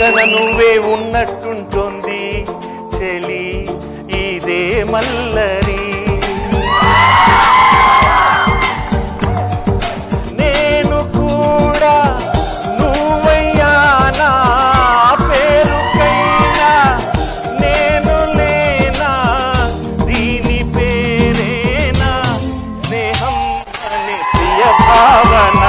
పక్కన నువ్వే ఉన్నట్టుంటుంది చెలి ఇదే మల్లరి నేను కూడా నువ్వయ్యానా పేరుకైనా నేను లేనా దీని పేరేనా స్నేహం అనే ప్రియ భావన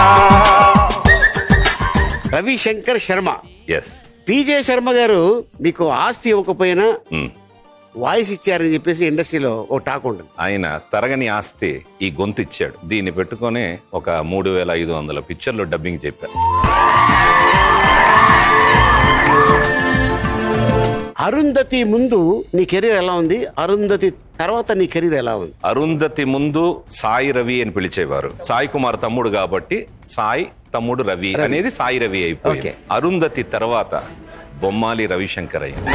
రవిశంకర్ శర్మ ఎస్ పీజే శర్మ గారు మీకు ఆస్తి ఇవ్వకపోయినా వాయిస్ ఇచ్చారని చెప్పేసి ఇండస్ట్రీలో ఓ టాక్ ఉంటుంది ఆయన తరగని ఆస్తి ఈ గొంతు ఇచ్చాడు దీన్ని పెట్టుకొని ఒక మూడు వేల ఐదు వందల పిక్చర్లు డబ్బింగ్ చెప్పారు అరుంధతి ముందు నీ కెరీర్ ఎలా ఉంది అరుంధతి తర్వాత నీ కెరీర్ ఎలా ఉంది అరుంధతి ముందు సాయి రవి అని పిలిచేవారు సాయి కుమార్ తమ్ముడు కాబట్టి సాయి తమ్ముడు రవి అనేది సాయి రవి అయిపోయింది Okay. అరుంధతి తర్వాత బొమ్మాలి రవిశంకర్ అయ్యింది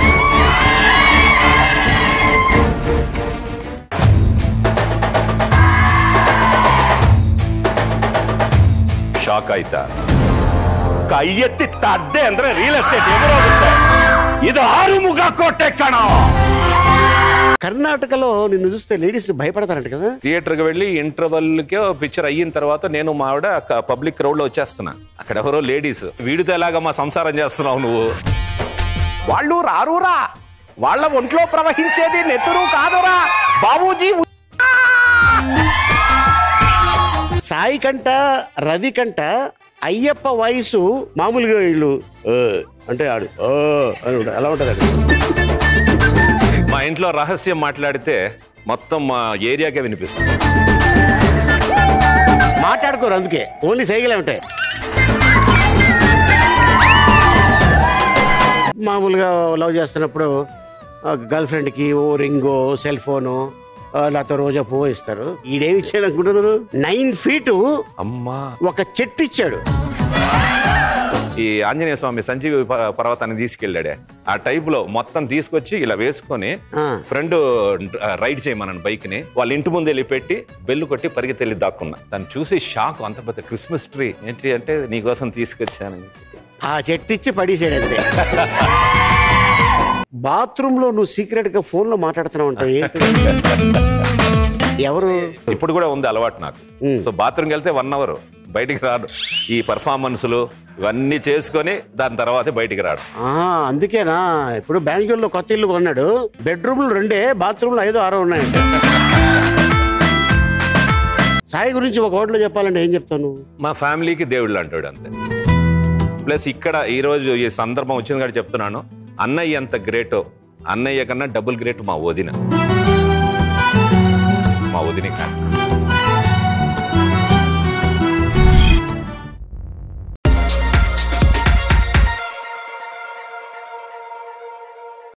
ಶಾಕ್ ಆಯ್ತಾ ಕೈ ಎತ್ತಿ ತದ್ದೆ ಅಂದ್ರೆ ರಿಯಲ್ ಎಸ್ಟೇಟ್ ಎದುರಾಗುತ್ತೆ ಇದು ಆರುಮುಗ ಕೋಟೆ ಕಣ కర్ణాటకలో నిన్ను చూస్తే లేడీస్ భయపడతారంట కదా థియేటర్కి వెళ్ళి ఇంటర్వెల్ కి పిక్చర్ అయిన తర్వాత నేను మా ఆవిడ పబ్లిక్ క్రౌడ్ లో వచ్చేస్తున్నా అక్కడ ఎవరో లేడీస్ వీడితో ఎలాగమ్మా సంసారం చేస్తున్నావు నువ్వు వాళ్ళు రారురా వాళ్ళ ఒంట్లో ప్రవహించేది నెత్తురు కాదురా బాబూజీ సాయి కంట రవి కంట అయ్యప్ప వయసు మామూలుగా వీళ్ళు "ఏ" అంటే ఆడు "ఓ" అని ఉంటాడు. ఎలా ఉంటుంది అది మా ఇంట్లో రహస్యం మాట్లాడితే మొత్తం మా ఏరియాకే వినిపిస్తుంది మాట్లాడుకోరు అందుకే ఓన్లీ సైకిలే ఉంటాయి మామూలుగా లవ్ చేస్తున్నప్పుడు గర్ల్ ఫ్రెండ్కి ఓ రింగో సెల్ ఫోను ఆ, లేకపోతే రోజా పువ్వు ఇస్తారు ఈడేమి ఇచ్చాడు అనుకుంటున్నారు నైన్ ఫీటు అమ్మా ఒక చెట్టు ఇచ్చాడు ఈ ఆంజనేయ స్వామి సంజీవి ప- పర్వతాన్ని తీసుకెళ్ళాడే ఆ టైప్ లో మొత్తం తీసుకొచ్చి ఇలా వేసుకొని ఆ. ఫ్రెండ్ రైడ్ చేయమన్నాను బైక్ ని వాళ్ళ ఇంటి ముందు వెళ్ళి పెట్టి బెల్లు కొట్టి పరిగెత్తి దాక్కున్నా దాన్ని చూసి షాక్ అంత పెద్ద క్రిస్మస్ ట్రీ ఏంటి అంటే నీకోసం తీసుకొచ్చాను ఆ చెట్టు ఇచ్చి పడేసాడు అంతే బాత్రూమ్ లో నువ్వు సీక్రెట్ గా ఫోన్ లో మాట్లాడుతున్నావు అంటే ఎవరు ఇప్పుడు కూడా ఉంది అలవాటు నాకు ఉమ్. సో బాత్రూమ్కి వెళ్తే వన్ అవర్ బయటికి రాడు ఈ పర్ఫార్మెన్స్లు ఇవన్నీ చేసుకొని దాని తర్వాతే బయటికి రాడు ఆ అందుకేనా ఇప్పుడు బెంగళూరులో కొత్త ఇల్లు కొన్నాడు బెడ్రూమ్లు రెండే బాత్రూమ్లు ఐదో ఆరో ఉన్నాయంట సాయి గురించి ఒక ఓట్లో చెప్పాలంటే ఏం చెప్తాను మా ఫ్యామిలీకి దేవుళ్ళు అంటాడు అంతే ప్లస్ ఇక్కడ ఈ రోజు ఈ సందర్భం వచ్చింది కాబట్టి చెప్తున్నాను అన్నయ్య ఎంత గ్రేటో అన్నయ్య కన్నా డబుల్ గ్రేట్ మా వదిన మా వదిన క్యాన్సర్